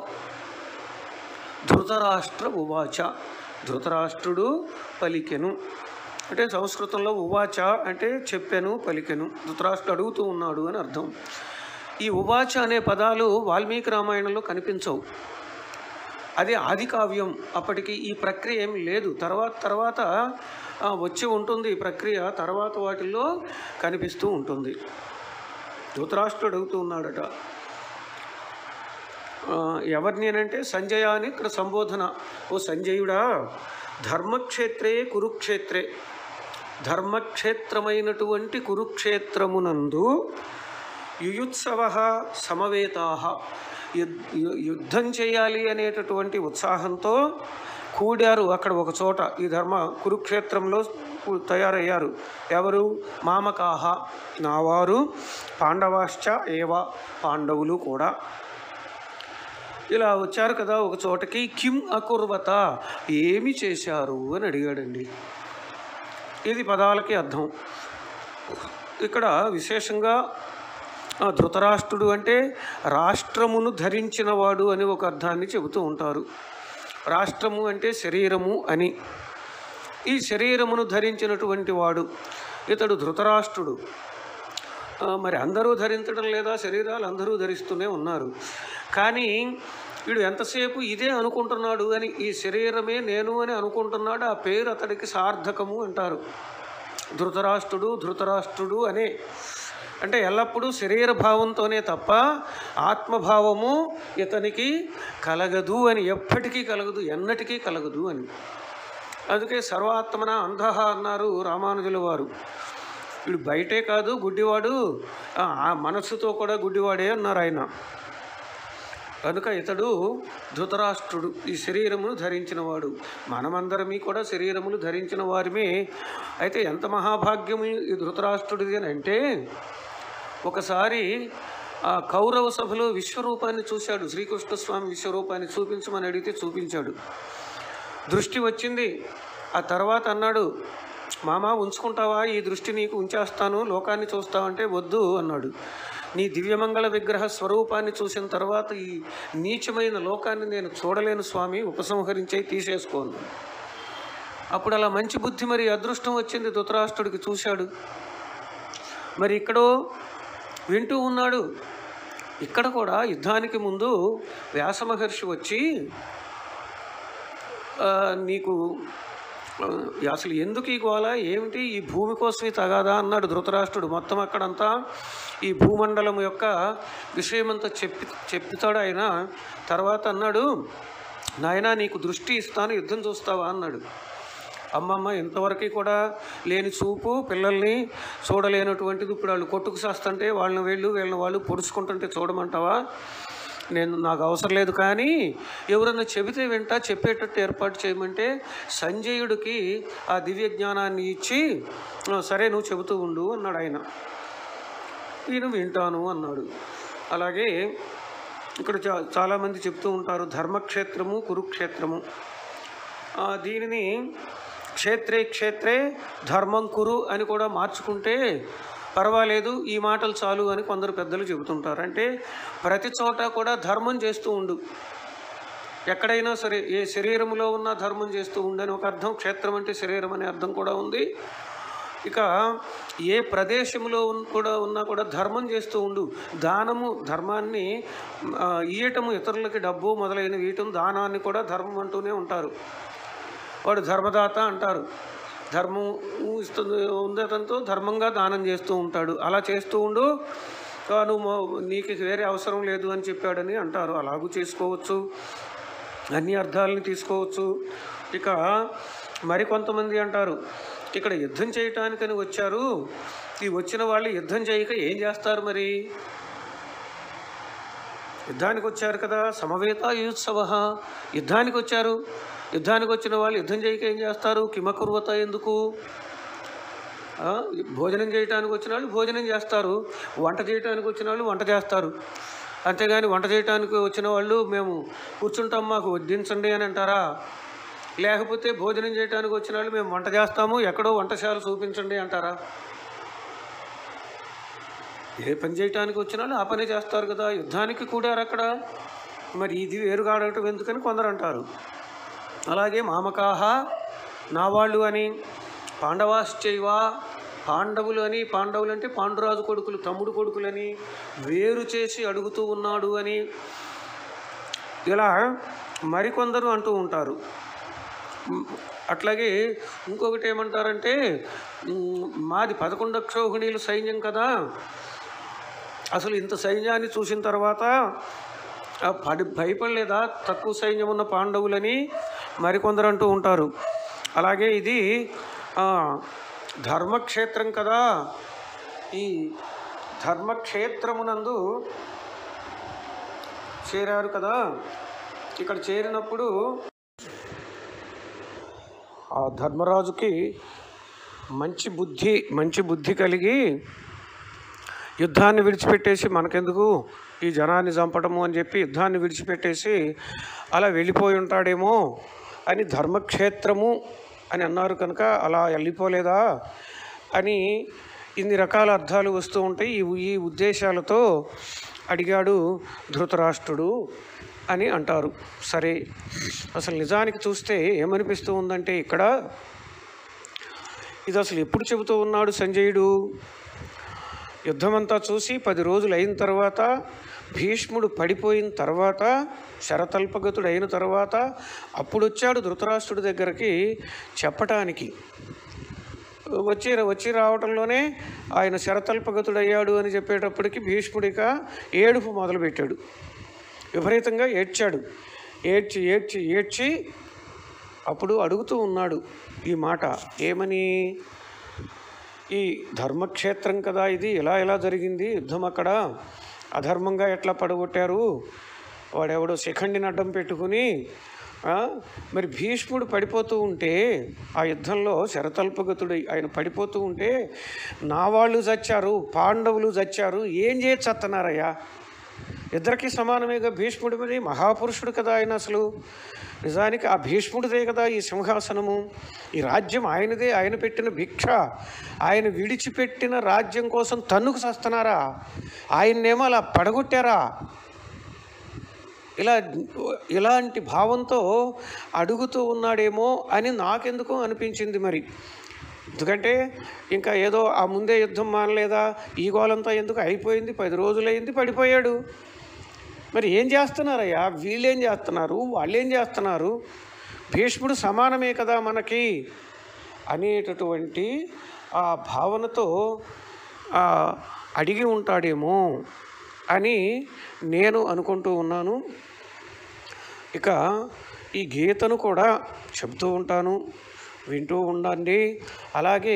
ధృతరాష్ట్ర ఉవాచ ధృతరాష్ట్రుడు పలికెను అంటే సంస్కృతంలో ఉవాచ అంటే చెప్పెను పలికెను ధృతరాష్ట్రుడు అడుగుతూ ఉన్నాడు అని అర్థం ఈ ఉవాచ అనే పదాలు వాల్మీకి రామాయణంలో కనిపించవు అది ఆది కావ్యం అప్పటికి ఈ ప్రక్రియ ఏమి లేదు తర్వాత తర్వాత ఆ, వచ్చి ఉంటుంది ఈ ప్రక్రియ తర్వాత వాటిల్లో కనిపిస్తూ ఉంటుంది ధృతరాష్ట్రుడు అడుగుతూ ఉన్నాడట ఆ, ఎవరిని అంటే సంజయ అని ఇక్కడ సంబోధన ఓ సంజయుడా ధర్మక్షేత్రే కురుక్షేత్రే ధర్మక్షేత్రమైనటువంటి కురుక్షేత్రమునందు యుయుత్సవ సమవేతా యుద్ధం చేయాలి అనేటటువంటి ఉత్సాహంతో కూడారు అక్కడ ఒక చోట ఈ ధర్మ కురుక్షేత్రంలో కు- తయారయ్యారు ఎవరు మామకాహ నావారు పాండవాశ్చ ఏవ పాండవులు కూడా ఇలా వచ్చారు కదా ఒక చోటకి కిం అకుర్వత ఏమి చేశారు అని అడిగాడండి ఇది పదాలకి అర్థం ఇక్కడ విశేషంగా ఆ, ధృతరాష్ట్రుడు అంటే రాష్ట్రమును ధరించినవాడు అని ఒక అర్థాన్ని చెబుతూ ఉంటారు రాష్ట్రము అంటే శరీరము అని ఈ శరీరమును ధరించినటువంటి వాడు ఇతడు ధృతరాష్ట్రుడు ఆ, మరి అందరూ ధరించడం లేదా శరీరాలు అందరూ ధరిస్తూనే ఉన్నారు కానీ వీడు ఎంతసేపు ఇదే అనుకుంటున్నాడు అని ఈ శరీరమే నేను అని అనుకుంటున్నాడు ఆ పేరు అతడికి సార్థకము అంటారు ధృతరాష్ట్రుడు ధృతరాష్ట్రుడు అనే అంటే ఎల్లప్పుడూ శరీర భావంతోనే తప్ప ఆత్మభావము ఇతనికి కలగదు అని ఎప్పటికీ కలగదు ఎన్నటికీ కలగదు అని అందుకే సర్వాత్మన అంధహ అన్నారు రామానుజుల వారు వీడు బయటే కాదు గుడ్డివాడు ఆ ఆ మనస్సుతో కూడా గుడ్డివాడే అన్నారు ఆయన కనుక ఇతడు ధృతరాష్ట్రుడు ఈ శరీరమును ధరించినవాడు మనమందరమీ కూడా శరీరములు ధరించిన వారిమే అయితే ఎంత మహాభాగ్యము ఈ ధృతరాష్ట్రుడిది అని అంటే ఒకసారి ఆ కౌరవ సభలో విశ్వరూపాన్ని చూశాడు శ్రీకృష్ణస్వామి విశ్వరూపాన్ని చూపించమని అడిగితే చూపించాడు దృష్టి వచ్చింది ఆ తర్వాత అన్నాడు మామ ఉంచుకుంటావా ఈ దృష్టి నీకు ఉంచేస్తాను లోకాన్ని చూస్తావంటే వద్దు అన్నాడు నీ దివ్యమంగళ విగ్రహ స్వరూపాన్ని చూసిన తర్వాత ఈ నీచమైన లోకాన్ని నేను చూడలేను స్వామి ఉపసంహరించే తీసేసుకోను అప్పుడు అలా మంచి బుద్ధి మరి అదృష్టం వచ్చింది ధృతరాష్ట్రుడికి చూశాడు మరి ఇక్కడో వింటూ ఉన్నాడు ఇక్కడ కూడా యుద్ధానికి ముందు వ్యాస మహర్షి వచ్చి ఆ, నీకు ఆ, అసలు ఎందుకు ఈ గోల ఏమిటి ఈ భూమి కోసమే తగాదా అన్నాడు ధృతరాష్ట్రుడు మొత్తం అక్కడంతా ఈ భూమండలం యొక్క విషయమంతా చెప్పి చెప్తాడు ఆయన తర్వాత అన్నాడు నాయనా నీకు దృష్టి ఇస్తాను యుద్ధం చూస్తావా అన్నాడు అమ్మమ్మ ఇంతవరకు కూడా లేని చూపు పిల్లల్ని చూడలేనటువంటిది ఇప్పుడు వాళ్ళు కొట్టుకు చేస్తుంటే వాళ్ళని వీళ్ళు వీళ్ళని వాళ్ళు పొడుచుకుంటుంటే చూడమంటావా నేను నాకు అవసరం లేదు కానీ ఎవరన్నా చెబితే వింటా చెప్పేటట్టు ఏర్పాటు చేయమంటే సంజయుడికి ఆ దివ్య జ్ఞానాన్ని ఇచ్చి "ఆ, సరే నువ్వు చెబుతూ ఉండు అన్నాడు ఆయన ఈయన వింటాను అన్నాడు అలాగే ఇక్కడ చా చాలామంది చెప్తూ ఉంటారు ధర్మక్షేత్రము కురుక్షేత్రము ఆ, దీనిని క్షేత్రే క్షేత్రే ధర్మం కురు అని కూడా మార్చుకుంటే పర్వాలేదు ఈ మాటలు చాలు అని కొందరు పెద్దలు చెబుతుంటారు అంటే ప్రతి చోట కూడా ధర్మం చేస్తూ ఉండు ఎక్కడైనా సరే ఏ శరీరంలో ఉన్న ధర్మం చేస్తూ ఉండని ఒక అర్థం క్షేత్రం అంటే శరీరం అనే అర్థం కూడా ఉంది ఇక ఏ ప్రదేశంలో ఉన్- కూడా ఉన్నా కూడా ధర్మం చేస్తూ ఉండు దానము ధర్మాన్ని ఆ, ఇయ్యటము ఇతరులకి డబ్బు మొదలైనవి ఇయటం దానాన్ని కూడా ధర్మం అంటూనే ఉంటారు వాడు ధర్మదాత అంటారు ధర్మం ఇస్తుంది ఉంది అతనితో ధర్మంగా దానం చేస్తూ ఉంటాడు అలా చేస్తూ ఉండు ఆ, నువ్వు మొ- నీకు వేరే అవసరం లేదు అని చెప్పాడని అంటారు అలాగూ చేసుకోవచ్చు అన్ని అర్థాలని తీసుకోవచ్చు ఇక మరికొంతమంది అంటారు ఇక్కడ యుద్ధం చేయటానికని వచ్చారు ఈ వచ్చిన వాళ్ళు యుద్ధం చేయక ఏం చేస్తారు మరి యుద్ధానికి వచ్చారు కదా సమవేత యుత్సవ యుద్ధానికి వచ్చారు యుద్ధానికి వచ్చిన వాళ్ళు యుద్ధం చేయక ఏం చేస్తారు కిమకుర్వత ఎందుకు ఆ, భోజనం చేయటానికి వచ్చిన వాళ్ళు భోజనం చేస్తారు వంట చేయటానికి వచ్చిన వాళ్ళు వంట చేస్తారు అంతేగాని వంట చేయటానికి వచ్చిన వాళ్ళు మేము కూర్చుంటాం మాకు వడ్డించండి అని అంటారా లేకపోతే భోజనం చేయటానికి వచ్చిన వాళ్ళు మేము వంట చేస్తాము ఎక్కడో వంటశాల చూపించండి అంటారా ఏ పని చేయటానికి వచ్చిన వాళ్ళు ఆ పని చేస్తారు కదా యుద్ధానికి కూడారు అక్కడ మరి ఇది వేరుగా అడగటం ఎందుకని కొందరు అంటారు అలాగే మామకాహ నా వాళ్ళు అని పాండవాశ్చైవా పాండవులు అని పాండవులు అంటే పాండురాజు కొడుకులు తమ్ముడు కొడుకులని వేరు చేసి అడుగుతూ ఉన్నాడు అని ఇలా మరికొందరు అంటూ ఉంటారు మ్, అట్లాగే ఇంకొకటి ఏమంటారంటే మ్, మాది పదకొండు అక్షోహిణీలు సైన్యం కదా అసలు ఇంత సైన్యాన్ని చూసిన తర్వాత ఆ పడి భయపడలేదా తక్కువ సైన్యం ఉన్న పాండవులని మరికొందరు అంటూ ఉంటారు అలాగే ఇది ఆ, ధర్మక్షేత్రం కదా ఈ ధర్మక్షేత్రమునందు చేరారు కదా ఇక్కడ చేరినప్పుడు ఆ ధర్మరాజుకి మంచి బుద్ధి మంచి బుద్ధి కలిగి యుద్ధాన్ని విడిచిపెట్టేసి మనకెందుకు ఈ జనాన్ని చంపడము అని చెప్పి యుద్ధాన్ని విడిచిపెట్టేసి అలా వెళ్ళిపోయి ఉంటాడేమో అని ధర్మక్షేత్రము అని అన్నారు కనుక అలా వెళ్ళిపోలేదా అని ఇన్ని రకాల అర్థాలు వస్తూ ఉంటాయి ఈ ఈ ఉద్దేశాలతో అడిగాడు ధృతరాష్ట్రుడు అని అంటారు సరే అసలు నిజానికి చూస్తే ఏమనిపిస్తూ ఉందంటే ఇక్కడ ఇది అసలు ఎప్పుడు చెబుతూ ఉన్నాడు సంజయుడు యుద్ధమంతా చూసి పది రోజులు అయిన తర్వాత భీష్ముడు పడిపోయిన తర్వాత శరతల్పగతుడు అయిన తర్వాత అప్పుడు వచ్చాడు ధృతరాష్ట్రుడి దగ్గరికి చెప్పటానికి వచ్చి వచ్చి రావటంలోనే ఆయన శరతల్పగతుడు అయ్యాడు అని చెప్పేటప్పటికి భీష్ముడిక ఏడుపు మొదలుపెట్టాడు విపరీతంగా ఏడ్చాడు ఏడ్చి ఏడ్చి ఏడ్చి అప్పుడు అడుగుతూ ఉన్నాడు ఈ మాట ఏమని ఈ ధర్మక్షేత్రం కదా ఇది ఇలా ఎలా జరిగింది యుద్ధం అక్కడ అధర్మంగా ఎట్లా పడగొట్టారు వాడెవడో శిఖండిని అడ్డం పెట్టుకుని ఆ, మరి భీష్ముడు పడిపోతూ ఉంటే ఆ యుద్ధంలో శరతల్పగతుడు ఆయన పడిపోతూ ఉంటే నా వాళ్ళు చచ్చారు పాండవులు చచ్చారు ఏం చేసి చత్తనారయ్యా ఇద్దరికి సమానమేగా భీష్ముడి మీద మహాపురుషుడు కదా ఆయన అసలు నిజానికి ఆ భీష్ముడిదే కదా ఈ సింహాసనము ఈ రాజ్యం ఆయనదే ఆయన పెట్టిన భిక్ష ఆయన విడిచిపెట్టిన రాజ్యం కోసం తన్నుకు సస్తున్నారా ఆయన్నేమో అలా పడగొట్టారా ఇలా ఇలాంటి భావంతో అడుగుతూ ఉన్నాడేమో అని నాకెందుకో అనిపించింది మరి ఎందుకంటే ఇంకా ఏదో ఆ ముందే యుద్ధం మానలేదా ఈ గోలంతా ఎందుకు అయిపోయింది పది రోజులైంది పడిపోయాడు మరి ఏం చేస్తున్నారయ్యా వీళ్ళేం చేస్తున్నారు వాళ్ళేం చేస్తున్నారు భీష్ముడు సమానమే కదా మనకి అనేటటువంటి ఆ భావనతో ఆ, అడిగి ఉంటాడేమో అని నేను అనుకుంటూ ఉన్నాను ఇక ఈ గీతను కూడా చెబుతూ ఉంటాను వింటూ ఉండండి అలాగే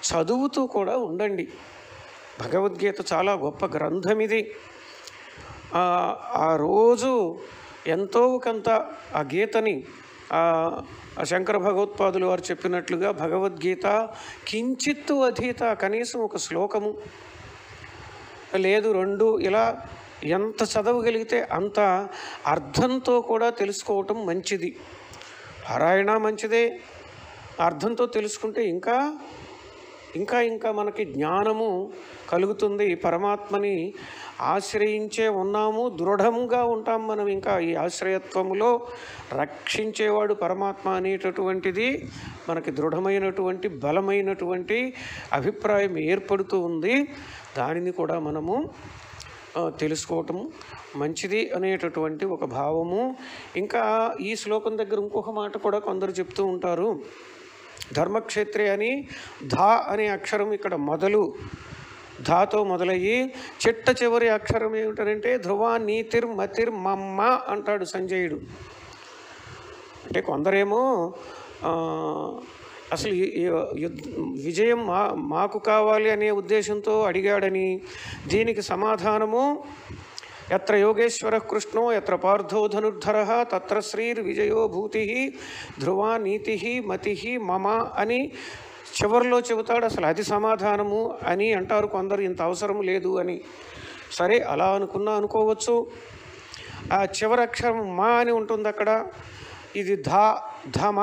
చదువుతూ కూడా ఉండండి భగవద్గీత చాలా గొప్ప గ్రంథం ఇది ఆ ఆ రోజు ఎంతో కొంత ఆ గీతని ఆ ఆ శంకర భగవత్పాదులు వారు చెప్పినట్లుగా భగవద్గీత కించిత్తు అధీత కనీసం ఒక శ్లోకము లేదు రెండు ఇలా ఎంత చదవగలిగితే అంత అర్థంతో కూడా తెలుసుకోవటం మంచిది పారాయణ మంచిదే అర్థంతో తెలుసుకుంటే ఇంకా ఇంకా ఇంకా మనకి జ్ఞానము కలుగుతుంది పరమాత్మని ఆశ్రయించే ఉన్నాము దృఢంగా ఉంటాం మనం ఇంకా ఈ ఆశ్రయత్వములో రక్షించేవాడు పరమాత్మ అనేటటువంటిది మనకి దృఢమైనటువంటి బలమైనటువంటి అభిప్రాయం ఏర్పడుతూ ఉంది దానిని కూడా మనము ఆ, తెలుసుకోవటం మంచిది అనేటటువంటి ఒక భావము ఇంకా ఈ శ్లోకం దగ్గర ఇంకొక మాట కూడా కొందరు చెప్తూ ఉంటారు ధర్మక్షేత్రే అని ధా అనే అక్షరం ఇక్కడ మొదలు ధాతో మొదలయ్యి చిట్ట చివరి అక్షరం ఏమిటనంటే ధ్రువ నీతిర్ మతిర్ మమ్మ అంటాడు సంజయుడు అంటే కొందరేమో ఆ, అసలు ఈ- ఈ యుద్ధ విజయం మా మాకు కావాలి అనే ఉద్దేశంతో అడిగాడని దీనికి సమాధానము ఎత్ర యోగేశ్వర కృష్ణో ఎత్ర పార్థో ధనుర్ధర తత్ర శ్రీర్ విజయో భూతి ధ్రువ నీతి మతి మమ అని చివరిలో చెబుతాడు అసలు అది సమాధానము అని అంటారు కొందరు ఇంత అవసరం లేదు అని సరే అలా అనుకున్నా అనుకోవచ్చు ఆ చివరి అక్షరం మా అని ఉంటుంది అక్కడ ఇది ధా ధమ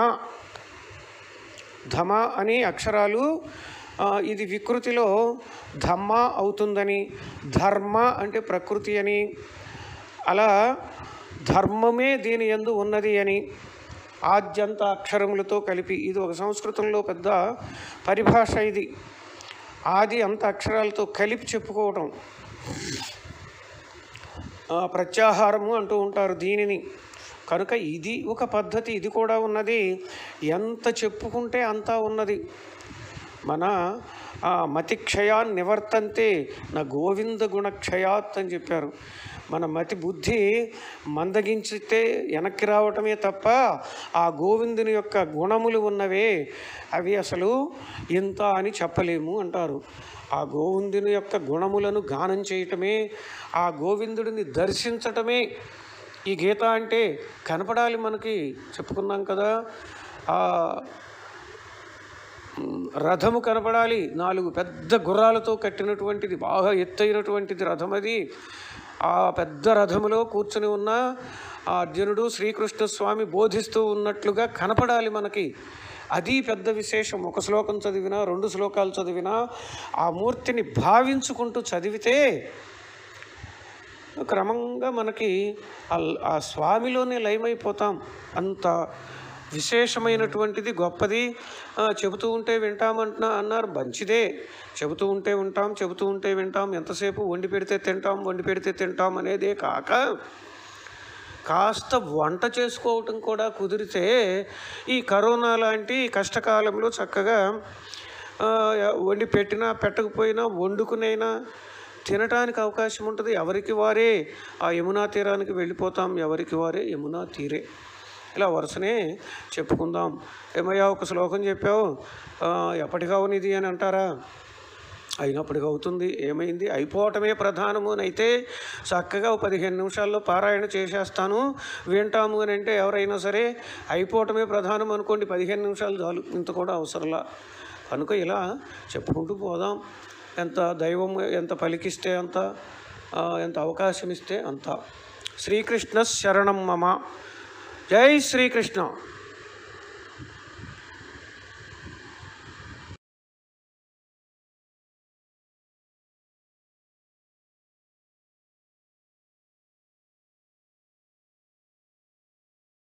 ధమ అని అక్షరాలు ఆ, ఇది వికృతిలో ధమ్మ అవుతుందని ధర్మ అంటే ప్రకృతి అని అలా ధర్మమే దీని ఎందు ఉన్నది అని ఆద్యంత అక్షరములతో కలిపి ఇది ఒక సంస్కృతంలో పెద్ద పరిభాష ఇది ఆది అంత అక్షరాలతో కలిపి చెప్పుకోవటం ఆ, ప్రత్యాహారము అంటూ ఉంటారు దీనిని కనుక ఇది ఒక పద్ధతి ఇది కూడా ఉన్నది ఎంత చెప్పుకుంటే అంతా ఉన్నది మన ఆ, మతి క్షయాన్ నివర్తంతే నా గోవింద గుణక్షయాత్ అని చెప్పారు మన మతి బుద్ధి మందగించితే వెనక్కి రావటమే తప్ప ఆ గోవిందుని యొక్క గుణములు ఉన్నవే అవి అసలు ఇంత అని చెప్పలేము అంటారు ఆ గోవిందుని యొక్క గుణములను గానం చేయటమే ఆ గోవిందుడిని దర్శించటమే ఈ గీత అంటే కనపడాలి మనకి చెప్పుకున్నాం కదా ఆ మ్, రథము కనపడాలి నాలుగు పెద్ద గుర్రాలతో కట్టినటువంటిది బాగా ఎత్తైనటువంటిది రథం అది ఆ పెద్ద రథములో కూర్చుని ఉన్న ఆ అర్జునుడు శ్రీకృష్ణ స్వామి బోధిస్తూ ఉన్నట్లుగా కనపడాలి మనకి అది పెద్ద విశేషం ఒక శ్లోకం చదివినా రెండు శ్లోకాలు చదివినా ఆ మూర్తిని భావించుకుంటూ చదివితే క్రమంగా మనకి ఆ- ఆ స్వామిలోనే లయమైపోతాం అంత విశేషమైనటువంటిది గొప్పది ఆ, చెబుతూ ఉంటే వింటామంటున్నా అన్నారు మంచిదే చెబుతూ ఉంటే వింటాం చెబుతూ ఉంటే వింటాం ఎంతసేపు వండి పెడితే తింటాం వండి పెడితే తింటాం అనేదే కాక కాస్త వంట చేసుకోవటం కూడా కుదిరితే ఈ కరోనా లాంటి కష్టకాలంలో చక్కగా ఆ, వండి పెట్టినా పెట్టకపోయినా వండుకునైనా తినటానికి అవకాశం ఉంటుంది ఎవరికి వారే ఆ యమునా తీరానికి వెళ్ళిపోతాం ఎవరికి వారే యమునా తీరే ఇలా వరుసనే చెప్పుకుందాం ఏమయ్యా ఒక శ్లోకం చెప్పావు ఆ, ఎప్పటికవునిది అని అంటారా అయినప్పటికి అవుతుంది ఏమైంది అయిపోవటమే ప్రధానము అని అయితే చక్కగా ఓ పదిహేను నిమిషాల్లో పారాయణ చేసేస్తాను వింటాము అని అంటే ఎవరైనా సరే అయిపోవటమే ప్రధానం అనుకోండి పదిహేను నిమిషాలు చాలు ఇంత కూడా అవసరంలా కనుక ఇలా చెప్పుకుంటూ పోదాం ఎంత దైవం ఎంత పలికిస్తే అంత ఆ, ఎంత అవకాశం ఇస్తే అంత శ్రీకృష్ణ శరణం మమ జై శ్రీకృష్ణ